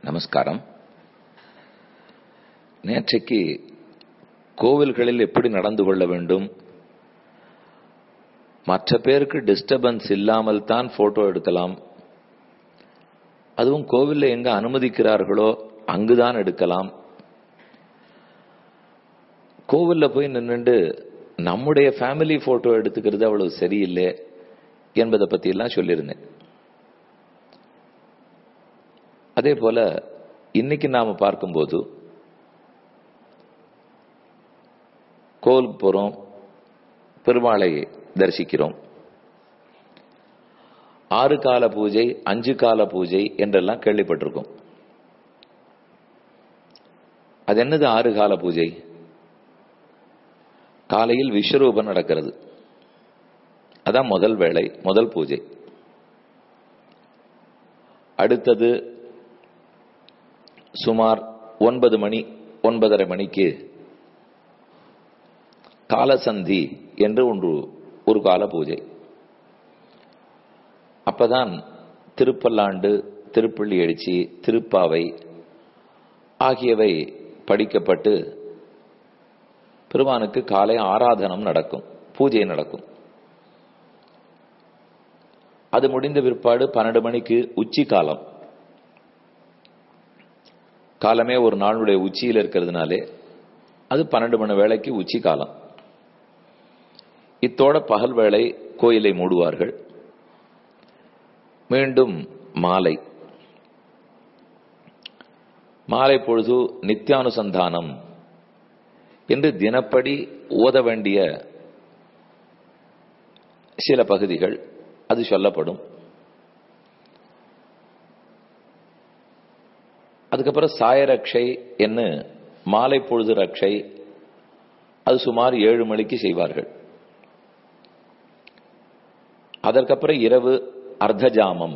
நமஸ்காரம் நேற்றைக்கு கோவில்களில் எப்படி நடந்து கொள்ள வேண்டும் மற்ற பேருக்கு டிஸ்டர்பன்ஸ் இல்லாமல் தான் போட்டோ எடுக்கலாம் அதுவும் கோவில்ல எங்க அனுமதிக்கிறார்களோ அங்குதான் எடுக்கலாம் கோவில்ல போய் நின்னுண்டு நம்முடைய ஃபேமிலி போட்டோ எடுத்துக்கிறது அவ்வளவு சரியில்லை என்பதை பத்தி எல்லாம் சொல்லியிருந்தேன் அதே போல இன்னைக்கு நாம பார்க்கும்போது கோவிலுக்கு போறோம் பெருமாளை தரிசிக்கிறோம் ஆறு கால பூஜை அஞ்சு கால பூஜை என்றெல்லாம் கேள்விப்பட்டிருக்கோம் அது என்னது ஆறு கால பூஜை காலையில் விஸ்வரூபம் நடக்கிறது அதான் முதல் வேளை முதல் பூஜை அடுத்தது சுமார் ஒன்பது மணி ஒன்பதரை மணிக்கு காலசந்தி என்று ஒன்று ஒரு கால பூஜை அப்பதான் திருப்பல்லாண்டு திருப்பள்ளி எழுச்சி திருப்பாவை ஆகியவை படிக்கப்பட்டு பெருமானுக்கு காலை ஆராதனம் நடக்கும் பூஜை நடக்கும் அது முடிந்த பிற்பாடு பன்னெண்டு மணிக்கு உச்சி காலம் காலமே ஒரு நாளுடைய உச்சியில் இருக்கிறதுனாலே அது பன்னெண்டு மணி வேளைக்கு உச்சி காலம் இத்தோட பகல் வேளை கோயிலை மூடுவார்கள் மீண்டும் மாலை மாலை பொழுது நித்தியானுசந்தானம் என்று தினப்படி ஓத வேண்டிய சில பகுதிகள் அது சொல்லப்படும் அதுக்கப்புறம் சாயரக்ஷை என்ன மாலை பொழுது ரக்ஷை அது சுமார் ஏழு மணிக்கு செய்வார்கள் அதற்கப்புறம் இரவு அர்த்த ஜாமம்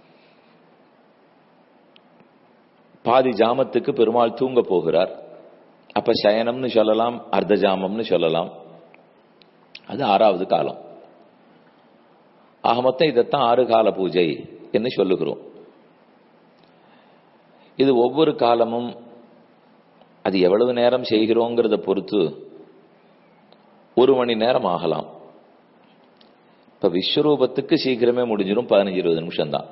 பாதி ஜாமத்துக்கு பெருமாள் தூங்க போகிறார் அப்ப சயனம்னு சொல்லலாம் அர்த்த ஜாமம்னு சொல்லலாம் அது ஆறாவது காலம் ஆக மொத்தம் இதைத்தான் ஆறு கால பூஜை என்று சொல்லுகிறோம் இது ஒவ்வொரு காலமும் அது எவ்வளவு நேரம் செய்கிறோங்கிறத பொறுத்து ஒரு மணி நேரம் ஆகலாம் இப்ப விஸ்வரூபத்துக்கு சீக்கிரமே முடிஞ்சிடும் பதினஞ்சு இருபது நிமிஷம் தான்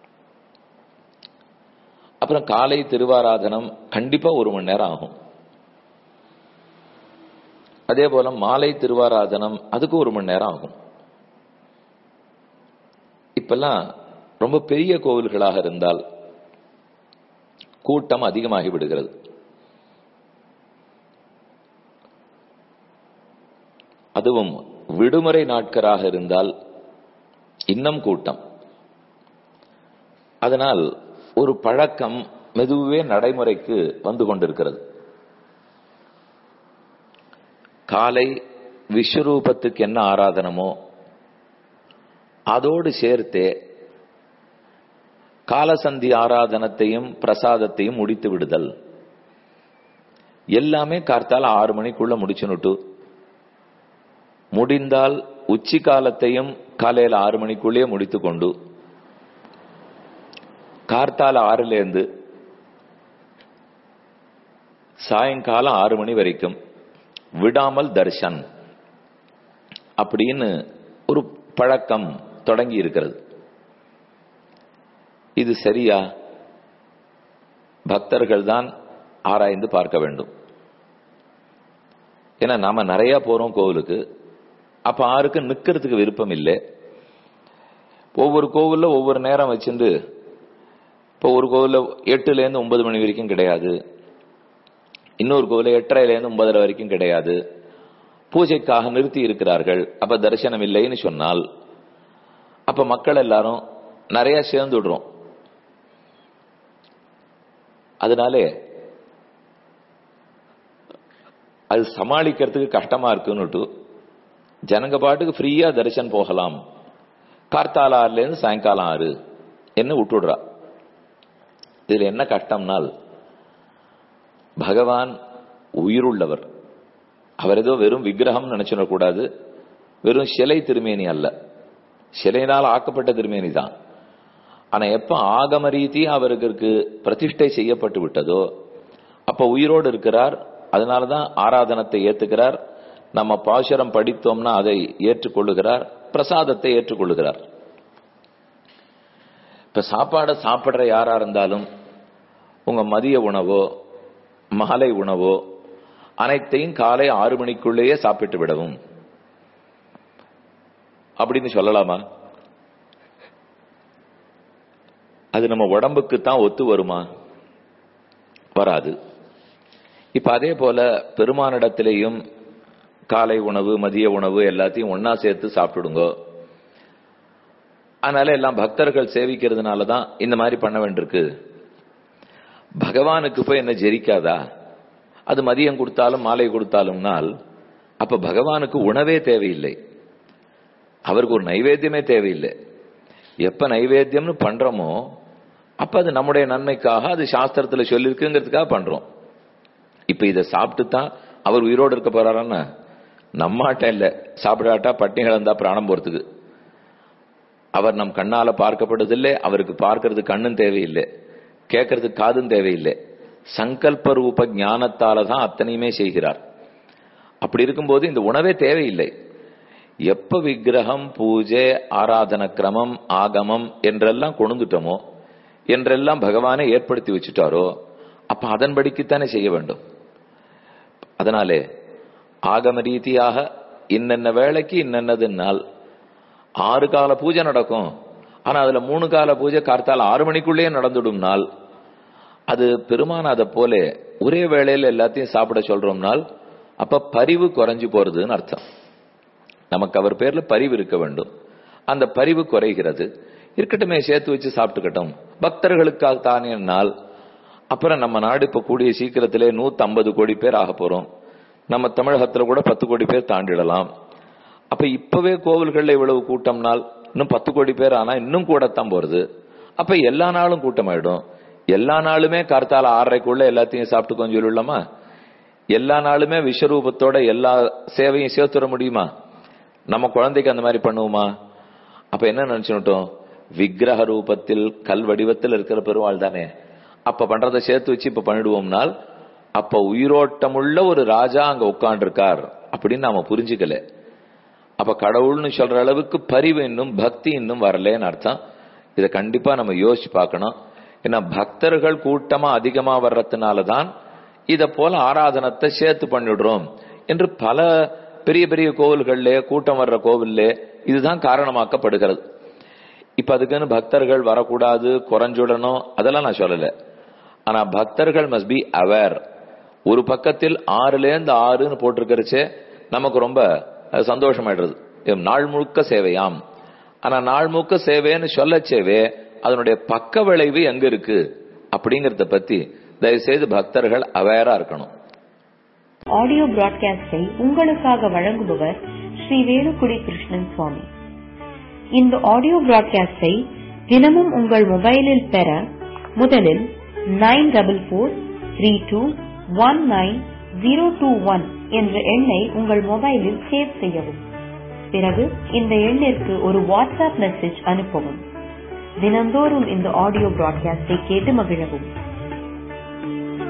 அப்புறம் காலை திருவாராதனம் கண்டிப்பா ஒரு மணி நேரம் ஆகும் அதே போல மாலை திருவாராதனம் அதுக்கு ஒரு மணி நேரம் ஆகும் இப்பெல்லாம் ரொம்ப பெரிய கோவில்களாக இருந்தால் கூட்டம் அதிகமாகி விடுகிறது அதுவும் விடுமுறை நாட்களாக இருந்தால் இன்னும் கூட்டம் அதனால் ஒரு பழக்கம் மெதுவே நடைமுறைக்கு வந்து கொண்டிருக்கிறது காலை விஸ்வரூபத்துக்கு என்ன ஆராதனமோ அதோடு சேர்த்தே காலசந்தி ஆராதனத்தையும் பிரசாதத்தையும் முடித்து விடுதல் எல்லாமே கார்த்தால ஆறு மணிக்குள்ள முடிச்சுனுட்டு முடிந்தால் உச்சி காலத்தையும் காலையில ஆறு மணிக்குள்ளேயே முடித்து கொண்டு கார்த்தால ஆறுலேருந்து சாயங்காலம் ஆறு மணி வரைக்கும் விடாமல் தர்ஷன் அப்படின்னு ஒரு பழக்கம் தொடங்கி இருக்கிறது இது சரியா பக்தர்கள் தான் ஆராய்ந்து பார்க்க வேண்டும் ஏன்னா நாம நிறைய போறோம் கோவிலுக்கு அப்ப ஆருக்கு நிக்கிறதுக்கு விருப்பம் இல்லை ஒவ்வொரு கோவில்ல ஒவ்வொரு நேரம் வச்சுட்டு இப்போ ஒரு கோவில்ல எட்டுல இருந்து ஒன்பது மணி வரைக்கும் கிடையாது இன்னொரு கோவில எட்டரைல இருந்து ஒன்பதரை வரைக்கும் கிடையாது பூஜைக்காக நிறுத்தி இருக்கிறார்கள் அப்ப தரிசனம் இல்லைன்னு சொன்னால் அப்ப மக்கள் எல்லாரும் நிறைய சேர்ந்து விடுறோம் அதனாலே அது சமாளிக்கிறதுக்கு கஷ்டமா இருக்குன்னுட்டு ஜனங்க பாட்டுக்கு ஃப்ரீயா தரிசனம் போகலாம் கார்த்தால ஆறுல இருந்து சாயங்காலம் ஆறு என்ன விட்டுடுறா இதுல என்ன கஷ்டம்னால் பகவான் உயிருள்ளவர் அவர் ஏதோ வெறும் விக்கிரகம் நினைச்சிடக்கூடாது வெறும் சிலை திருமேனி அல்ல சிலையினால் ஆக்கப்பட்ட திருமேனி தான் ஆனா எப்ப ஆகம ரீதி அவருக்கு பிரதிஷ்டை செய்யப்பட்டு விட்டதோ அப்ப உயிரோடு இருக்கிறார் அதனாலதான் ஆராதனத்தை ஏத்துக்கிறார் நம்ம பாசுரம் படித்தோம்னா அதை ஏற்றுக்கொள்ளுகிறார் பிரசாதத்தை ஏற்றுக்கொள்ளுகிறார் இப்ப சாப்பாடை சாப்பிடுற யாரா இருந்தாலும் உங்க மதிய உணவோ மாலை உணவோ அனைத்தையும் காலை ஆறு மணிக்குள்ளேயே சாப்பிட்டு விடவும் அப்படின்னு சொல்லலாமா அது நம்ம உடம்புக்கு தான் ஒத்து வருமா வராது இப்ப அதே போல பெருமானிடத்திலேயும் காலை உணவு மதிய உணவு எல்லாத்தையும் ஒன்னா சேர்த்து சாப்பிடுங்க அதனால எல்லாம் பக்தர்கள் சேவிக்கிறதுனால தான் இந்த மாதிரி பண்ண வேண்டியிருக்கு பகவானுக்கு போய் என்ன ஜெரிக்காதா அது மதியம் கொடுத்தாலும் மாலை கொடுத்தாலும்னால் அப்ப பகவானுக்கு உணவே தேவையில்லை அவருக்கு ஒரு நைவேத்தியமே தேவையில்லை எப்ப நைவேத்தியம்னு பண்றோமோ அப்ப அது நம்முடைய நன்மைக்காக அது சாஸ்திரத்துல சொல்லிருக்குங்கிறதுக்காக பண்றோம் இப்ப இதை சாப்பிட்டு தான் அவர் உயிரோடு இருக்க போறாருன்னா நம்மாட்ட இல்ல சாப்பிடாட்டா பட்டினி கிடந்தா பிராணம் போறதுக்கு அவர் நம் கண்ணால பார்க்கப்படுறதில்லை அவருக்கு பார்க்கறது கண்ணும் தேவையில்லை கேட்கறதுக்கு காதும் தேவையில்லை சங்கல்ப ரூப ஞானத்தால தான் அத்தனையுமே செய்கிறார் அப்படி இருக்கும்போது இந்த உணவே தேவையில்லை எப்ப விக்கிரகம் பூஜை ஆராதன கிரமம் ஆகமம் என்றெல்லாம் கொண்டுட்டோமோ என்றெல்லாம் பகவானை ஏற்படுத்தி வச்சுட்டாரோ அப்ப அதன்படிக்குத்தானே செய்ய வேண்டும் அதனாலே ஆகம ரீதியாக இன்னென்ன வேலைக்கு இன்னென்னதுனால் ஆறு கால பூஜை நடக்கும் ஆனா அதுல மூணு கால பூஜை கார்த்தால ஆறு மணிக்குள்ளேயே நடந்துடும் நாள் அது பெருமான அதை போல ஒரே வேளையில எல்லாத்தையும் சாப்பிட சொல்றோம்னால் அப்ப பரிவு குறைஞ்சு போறதுன்னு அர்த்தம் நமக்கு அவர் பேர்ல பரிவு இருக்க வேண்டும் அந்த பரிவு குறைகிறது இருக்கட்டுமே சேர்த்து வச்சு சாப்பிட்டுக்கட்டும் பக்தர்களுக்காக தானே நாள் அப்புறம் நம்ம நாடு இப்ப கூடிய சீக்கிரத்திலே நூத்தி ஐம்பது கோடி பேர் ஆக போறோம் நம்ம தமிழகத்துல கூட பத்து கோடி பேர் தாண்டிடலாம் அப்ப இப்பவே கோவில்கள்ல இவ்வளவு கூட்டம்னால் இன்னும் பத்து கோடி பேர் ஆனா இன்னும் கூடத்தான் போறது அப்ப எல்லா நாளும் கூட்டம் ஆயிடும் எல்லா நாளுமே கார்த்தால ஆறரைக்குள்ள எல்லாத்தையும் சாப்பிட்டு கொஞ்சம் சொல்லலாமா எல்லா நாளுமே விஸ்வரூபத்தோட எல்லா சேவையும் சேர்த்துட முடியுமா நம்ம குழந்தைக்கு அந்த மாதிரி பண்ணுவோமா அப்ப என்ன நினைச்சுட்டோம் விக்கிரக ரூபத்தில் கல் வடிவத்தில் இருக்கிற பெருமாள் தானே அப்ப பண்றதை சேர்த்து வச்சு இப்ப பண்ணிடுவோம்னால் அப்ப உயிரோட்டமுள்ள ஒரு ராஜா அங்க உட்காண்டிருக்கார் அப்படின்னு நாம புரிஞ்சுக்கல அப்ப கடவுள்னு சொல்ற அளவுக்கு பரிவு இன்னும் பக்தி இன்னும் வரலன்னு அர்த்தம் இதை கண்டிப்பா நம்ம யோசிச்சு பார்க்கணும் ஏன்னா பக்தர்கள் கூட்டமா அதிகமா வர்றதுனாலதான் இத போல ஆராதனத்தை சேர்த்து பண்ணிடுறோம் என்று பல பெரிய பெரிய கோவில்கள்ல கூட்டம் வர்ற கோவில்ல இதுதான் காரணமாக்கப்படுகிறது இப்ப அதுக்குன்னு பக்தர்கள் வரக்கூடாது குறைஞ்சுடணும் அதெல்லாம் நான் சொல்லல ஆனா பக்தர்கள் மஸ்ட் பி அவேர் ஒரு பக்கத்தில் ஆறுல இருந்து ஆறுன்னு போட்டிருக்கிறச்சே நமக்கு ரொம்ப சந்தோஷமாயிடுறது நாள் முழுக்க சேவையாம் ஆனா நாள் முழுக்க சேவைன்னு சொல்லச்சேவே அதனுடைய பக்க விளைவு எங்க இருக்கு அப்படிங்கறத பத்தி தயவுசெய்து பக்தர்கள் அவேரா இருக்கணும் ஆடியோ பிராட்காஸ்டை உங்களுக்காக வழங்குபவர் ஸ்ரீ வேலுக்குடி கிருஷ்ணன் சுவாமி இந்த ஆடியோ பிராட்காஸ்டை தினமும் உங்கள் மொபைலில் பெற முதலில் nine double four three two one nine zero two one என்ற எண்ணை உங்கள் மொபைலில் சேவ் செய்யவும் பிறகு இந்த எண்ணிற்கு ஒரு வாட்ஸ்அப் மெசேஜ் அனுப்பவும் தினந்தோறும் இந்த ஆடியோ பிராட்காஸ்டை கேட்டு மகிழவும்